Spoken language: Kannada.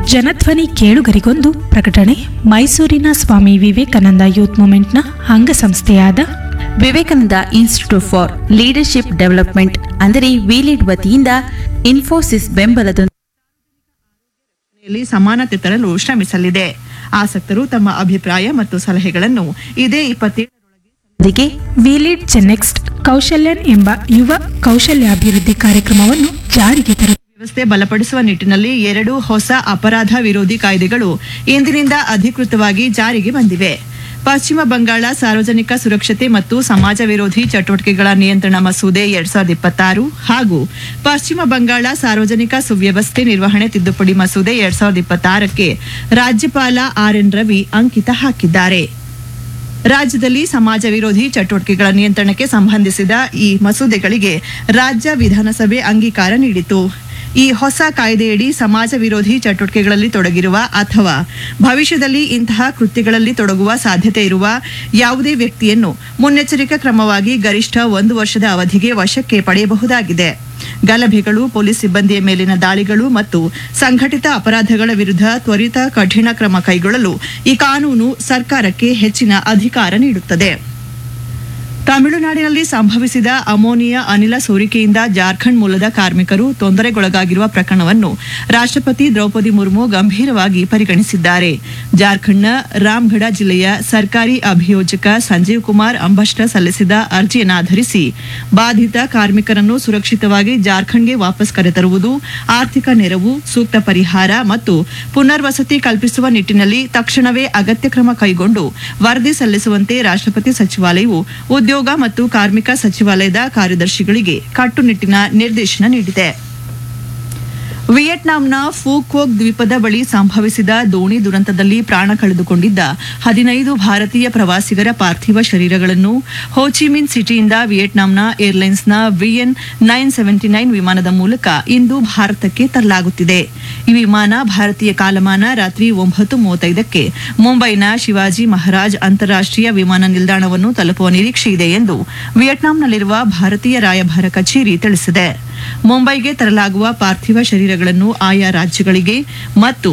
ಜನಧ್ವನಿ ಕೇಳುಗರಿಗೊಂದು ಪ್ರಕಟಣೆ ಮೈಸೂರಿನ ಸ್ವಾಮಿ ವಿವೇಕಾನಂದ ಯೂತ್ ಮೂವ್ಮೆಂಟ್ನ ಅಂಗಸಂಸ್ಥೆಯಾದ Vivekananda institute for leadership development ಅಂದರೆ ವಿಲೀಡ್ ವತಿಯಿಂದ ಇನ್ಫೋಸಿಸ್ ಬೆಂಬಲದೊಂದಿಗೆ ಯಲ್ಲಿ ಸಮಾನತೆ ತರಲು ಶ್ರಮಿಸಲಿದೆ ಆಸಕ್ತರು ತಮ್ಮ ಅಭಿಪ್ರಾಯ ಮತ್ತು ಸಲಹೆಗಳನ್ನು ಇದೇ ಇಪ್ಪತ್ತೇಳರೊಳಗೆ ವಿಲಿಡ್ ಚೆನ್ನೆಕ್ಸ್ಟ್ ಕೌಶಲ್ಯನ್ ಎಂಬ ಯುವ ಕೌಶಲ್ಯಾಭಿವೃದ್ಧಿ ಕಾರ್ಯಕ್ರಮವನ್ನು ಜಾರಿಗೆ ತರುತ್ತದೆ ವ್ಯವಸ್ಥೆ ಬಲಪಡಿಸುವ ನಿಟ್ಟಿನಲ್ಲಿ ಎರಡು ಹೊಸ ಅಪರಾಧ ವಿರೋಧಿ ಕಾಯ್ದೆಗಳು ಇಂದಿನಿಂದ ಅಧಿಕೃತವಾಗಿ ಜಾರಿಗೆ ಬಂದಿವೆ ಪಶ್ಚಿಮ ಬಂಗಾಳ ಸಾರ್ವಜನಿಕ ಸುರಕ್ಷತೆ ಮತ್ತು ಸಮಾಜ ವಿರೋಧಿ ಚಟುವಟಿಕೆಗಳ ನಿಯಂತ್ರಣ ಮಸೂದೆ ಎರಡ್ ಸಾವಿರದ ಇಪ್ಪತ್ತಾರು ಹಾಗೂ ಪಶ್ಚಿಮ ಬಂಗಾಳ ಸಾರ್ವಜನಿಕ ಸುವ್ಯವಸ್ಥೆ ನಿರ್ವಹಣೆ ತಿದ್ದುಪಡಿ ಮಸೂದೆ ಎರಡ್ ಸಾವಿರದ ಇಪ್ಪತ್ತಾರಕ್ಕೆ ರಾಜ್ಯಪಾಲ ಆರ್ ಎನ್ ರವಿ ಅಂಕಿತ ಹಾಕಿದ್ದಾರೆ ರಾಜ್ಯದಲ್ಲಿ ಸಮಾಜ ವಿರೋಧಿ ಚಟುವಟಿಕೆಗಳ ನಿಯಂತ್ರಣಕ್ಕೆ ಸಂಬಂಧಿಸಿದ ಈ ಮಸೂದೆಗಳಿಗೆ ರಾಜ್ಯ ವಿಧಾನಸಭೆ ಅಂಗೀಕಾರ ನೀಡಿತು ಈ ಹೊಸ ಕಾಯ್ದೆಯಡಿ ಸಮಾಜ ವಿರೋಧಿ ಚಟುವಟಿಕೆಗಳಲ್ಲಿ ತೊಡಗಿರುವ ಅಥವಾ ಭವಿಷ್ಯದಲ್ಲಿ ಇಂತಹ ಕೃತ್ಯಗಳಲ್ಲಿ ತೊಡಗುವ ಸಾಧ್ಯತೆ ಇರುವ ಯಾವುದೇ ವ್ಯಕ್ತಿಯನ್ನು ಮುನ್ನೆಚ್ಚರಿಕಾ ಕ್ರಮವಾಗಿ ಗರಿಷ್ಠ ಒಂದು ವರ್ಷದ ಅವಧಿಗೆ ವಶಕ್ಕೆ ಪಡೆಯಬಹುದಾಗಿದೆ ಗಲಭೆಗಳು ಪೊಲೀಸ್ ಸಿಬ್ಬಂದಿಯ ಮೇಲಿನ ದಾಳಿಗಳು ಮತ್ತು ಸಂಘಟಿತ ಅಪರಾಧಗಳ ವಿರುದ್ಧ ತ್ವರಿತ ಕಠಿಣ ಕ್ರಮ ಕೈಗೊಳ್ಳಲು ಈ ಕಾನೂನು ಸರ್ಕಾರಕ್ಕೆ ಹೆಚ್ಚಿನ ಅಧಿಕಾರ ನೀಡುತ್ತದೆ ತಮಿಳುನಾಡಿನಲ್ಲಿ ಸಂಭವಿಸಿದ ಅಮೋನಿಯಾ ಅನಿಲ ಸೋರಿಕೆಯಿಂದ ಜಾರ್ಖಂಡ್ ಮೂಲದ ಕಾರ್ಮಿಕರು ತೊಂದರೆಗೊಳಗಾಗಿರುವ ಪ್ರಕರಣವನ್ನು ರಾಷ್ಟ್ರಪತಿ ದ್ರೌಪದಿ ಮುರ್ಮು ಗಂಭೀರವಾಗಿ ಪರಿಗಣಿಸಿದ್ದಾರೆ ಜಾರ್ಖಂಡ್ನ ರಾಮ್ಗಢ ಜಿಲ್ಲೆಯ ಸರ್ಕಾರಿ ಅಭಿಯೋಜಕ ಸಂಜೀವ್ ಕುಮಾರ್ ಅಂಬಷ್ಟ ಸಲ್ಲಿಸಿದ ಅರ್ಜಿಯನ್ನಾಧರಿಸಿ ಬಾಧಿತ ಕಾರ್ಮಿಕರನ್ನು ಸುರಕ್ಷಿತವಾಗಿ ಜಾರ್ಖಂಡ್ಗೆ ವಾಪಸ್ ಕರೆತರುವುದು ಆರ್ಥಿಕ ನೆರವು ಸೂಕ್ತ ಪರಿಹಾರ ಮತ್ತು ಪುನರ್ವಸತಿ ಕಲ್ಪಿಸುವ ನಿಟ್ಟಿನಲ್ಲಿ ತಕ್ಷಣವೇ ಅಗತ್ಯ ಕ್ರಮ ಕೈಗೊಂಡು ವರದಿ ಸಲ್ಲಿಸುವಂತೆ ರಾಷ್ಟ್ರಪತಿ ಸಚಿವಾಲಯವು ಉದ್ಯೋಗ ಮತ್ತು ಕಾರ್ಮಿಕ ಸಚಿವಾಲಯದ ಕಾರ್ಯದರ್ಶಿಗಳಿಗೆ ಕಟ್ಟುನಿಟ್ಟಿನ ನಿರ್ದೇಶನ ನೀಡಿದೆ ವಿಯೆಟ್ನಾಂನ ಫೂಕೋಕ್ ದ್ವೀಪದ ಬಳಿ ಸಂಭವಿಸಿದ ದೋಣಿ ದುರಂತದಲ್ಲಿ ಪ್ರಾಣ ಕಳೆದುಕೊಂಡಿದ್ದ ಹದಿನೈದು ಭಾರತೀಯ ಪ್ರವಾಸಿಗರ ಪಾರ್ಥಿವ ಶರೀರಗಳನ್ನು ಹೋಚಿಮಿನ್ ಸಿಟಿಯಿಂದ ವಿಯೆಟ್ನಾಂನ ಏರ್ಲೈನ್ಸ್ನ ವಿಎನ್ ನೈನ್ ಸೆವೆಂಟಿ ನೈನ್ ವಿಮಾನದ ಮೂಲಕ ಇಂದು ಭಾರತಕ್ಕೆ ತರಲಾಗುತ್ತಿದೆ ಈ ವಿಮಾನ ಭಾರತೀಯ ಕಾಲಮಾನ ರಾತ್ರಿ ಒಂಬತ್ತು ಮೂವತ್ತೈದಕ್ಕೆ ಮುಂಬೈನ ಶಿವಾಜಿ ಮಹಾರಾಜ್ ಅಂತಾರಾಷ್ಟ್ರೀಯ ವಿಮಾನ ನಿಲ್ದಾಣವನ್ನು ತಲುಪುವ ನಿರೀಕ್ಷೆ ಇದೆ ಎಂದು ವಿಯೆಟ್ನಾಂನಲ್ಲಿರುವ ಭಾರತೀಯ ರಾಯಭಾರ ಕಚೇರಿ ತಿಳಿಸಿದೆ ಮುಂಬೈಗೆ ತರಲಾಗುವ ಪಾರ್ಥಿವ ಶರೀರಗಳನ್ನು ಆಯಾ ರಾಜ್ಯಗಳಿಗೆ ಮತ್ತು